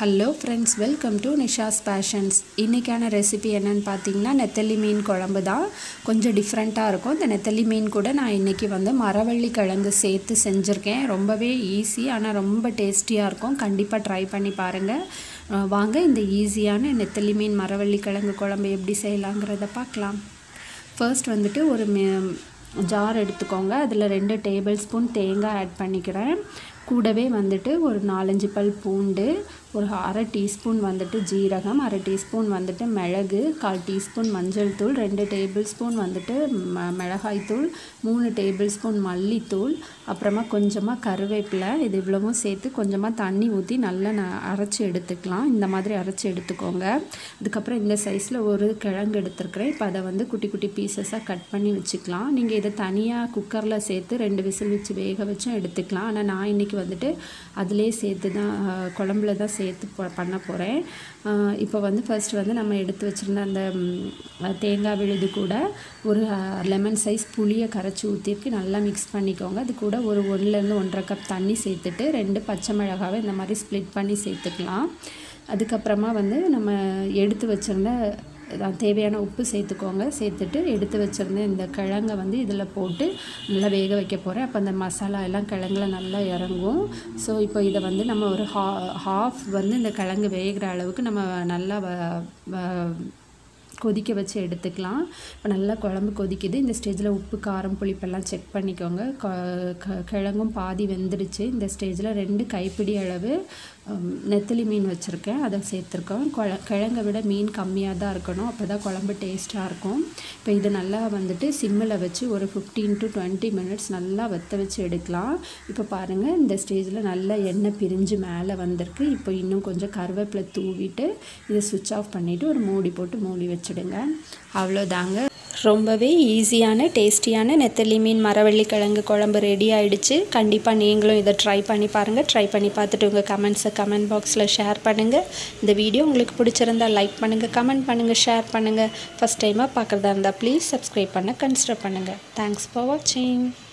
hello friends welcome to Nisha's passions இன்றைக்கான recipe என்னன்னு பார்த்தீங்கன்னா நெத்தலி மீன் குழம்பு தான் கொஞ்சம் டிஃப்ரெண்ட்டாக இருக்கும் இந்த நெத்தலி மீன் கூட நான் இன்றைக்கி வந்து மரவள்ளி கிழங்கு சேர்த்து செஞ்சுருக்கேன் ரொம்பவே ஈஸி ஆனால் ரொம்ப டேஸ்டியாக இருக்கும் கண்டிப்பாக ட்ரை பண்ணி பாருங்கள் அஹ் வாங்க இந்த ஈஸியான நெத்தலி மீன் மரவள்ளி கிழங்கு குழம்பு எப்படி செய்யலாங்கிறத பார்க்கலாம் ஃபர்ஸ்ட் வந்துட்டு ஒரு ஜார் எடுத்துக்கோங்க அதில் ரெண்டு டேபிள் ஸ்பூன் தேங்காய் ஆட் பண்ணிக்கிறேன் கூடவே வந்துட்டு ஒரு நாலஞ்சு பல் பூண்டு ஒரு அரை டீஸ்பூன் வந்துட்டு ஜீரகம் அரை டீஸ்பூன் வந்துட்டு மிளகு கால் டீஸ்பூன் மஞ்சள் தூள் ரெண்டு டேபிள் ஸ்பூன் வந்துட்டு ம மிளகாய் தூள் மூணு டேபிள் ஸ்பூன் மல்லித்தூள் அப்புறமா கொஞ்சமாக கருவேப்பிலை இது இவ்வளவும் சேர்த்து கொஞ்சமாக தண்ணி ஊற்றி நல்லா ந அரைச்சி எடுத்துக்கலாம் இந்த மாதிரி அரைச்சி எடுத்துக்கோங்க அதுக்கப்புறம் இந்த சைஸில் ஒரு கிழங்கு எடுத்துருக்கிறேன் இப்போ அதை வந்து குட்டி குட்டி பீசஸாக கட் பண்ணி வச்சுக்கலாம் நீங்கள் இதை தனியாக குக்கரில் சேர்த்து ரெண்டு விசில் வச்சு வேக வச்சும் எடுத்துக்கலாம் ஆனால் நான் இன்றைக்கி வந்துட்டு அதிலே சேர்த்து தான் அஹ், குழம்புல தான் சேர்த்து ப- பண்ண போகிறேன் இப்போ வந்து ஃபர்ஸ்ட் வந்து நம்ம எடுத்து வச்சுருந்த அந்த ம், தேங்காய் விழுது கூட ஒரு லெமன் சைஸ் புளியை கரைச்சி ஊற்றிருக்கு நல்லா மிக்ஸ் பண்ணிக்கோங்க அது கூட ஒரு ஒன்றுலேருந்து ஒன்றரை கப் தண்ணி சேர்த்துட்டு ரெண்டு பச்சை மிளகாவை இந்த மாதிரி ஸ்ப்ளிட் பண்ணி சேர்த்துக்கலாம் அதுக்கப்புறமா வந்து நம்ம எடுத்து வச்சுருந்த அஹ் தேவையான உப்பு சேர்த்துக்கோங்க சேர்த்துட்டு எடுத்து வச்சுருந்த இந்த கிழங்கை வந்து இதில் போட்டு நல்லா வேக வைக்க போகிறேன் அப்போ அந்த மசாலா எல்லாம் கிழங்குல நல்லா இறங்கும் ஸோ இப்போ இதை வந்து நம்ம ஒரு ஹா ஹாஃப் வந்து இந்த கிழங்கு வேகிற அளவுக்கு நம்ம நல்லா வ வ- கொதிக்க வச்சு எடுத்துக்கலாம் இப்போ நல்லா குழம்பு கொதிக்குது இந்த ஸ்டேஜில் உப்பு காரம் புளிப்பெல்லாம் செக் பண்ணிக்கோங்க க- க- கிழங்கும் பாதி வெந்துடுச்சு இந்த ஸ்டேஜில் ரெண்டு கைப்பிடி அளவு ஹம், நெத்திலி மீன் வச்சுருக்கேன் அதை சேர்த்துருக்கோம் குழ கிழங்கை விட மீன் கம்மியாக தான் இருக்கணும் அப்போ தான் குழம்பு டேஸ்ட்டாக இருக்கும் இப்போ இது நல்லா வந்துட்டு சிம்மில் வச்சு ஒரு ஃபிஃப்டீன் டு டுவெண்ட்டி மினிட்ஸ் நல்லா வற்ற வச்சு எடுக்கலாம் இப்போ பாருங்கள் இந்த ஸ்டேஜில் நல்லா எண்ணெய் பிரிஞ்சு மேலே வந்திருக்கு இப்போ இன்னும் கொஞ்சம் கருவேப்பிலை தூவிட்டு இதை சுவிட்ச் ஆஃப் பண்ணிவிட்டு ஒரு மூடி போட்டு மூடி வச்சுடுங்க அவ்வளோதாங்க ரொம்பவே ஈஸியான டேஸ்டியான நெத்தலி மீன் மரவள்ளி கிழங்கு குழம்பு ரெடி ஆயிடுச்சு கண்டிப்பாக நீங்களும் இதை ட்ரை பண்ணி பாருங்கள் ட்ரை பண்ணி பார்த்துட்டு உங்கள் கமெண்ட்ஸை கமெண்ட் பாக்ஸில் ஷேர் பண்ணுங்கள் இந்த வீடியோ உங்களுக்கு பிடிச்சிருந்தா லைக் பண்ணுங்கள் கமெண்ட் பண்ணுங்கள் ஷேர் பண்ணுங்கள் ஃபஸ்ட் டைமாக பார்க்குறதா இருந்தால் ப்ளீஸ் சப்ஸ்கிரைப் பண்ண கன்சிடர் பண்ணுங்கள் தேங்க்ஸ் ஃபார் வாட்சிங்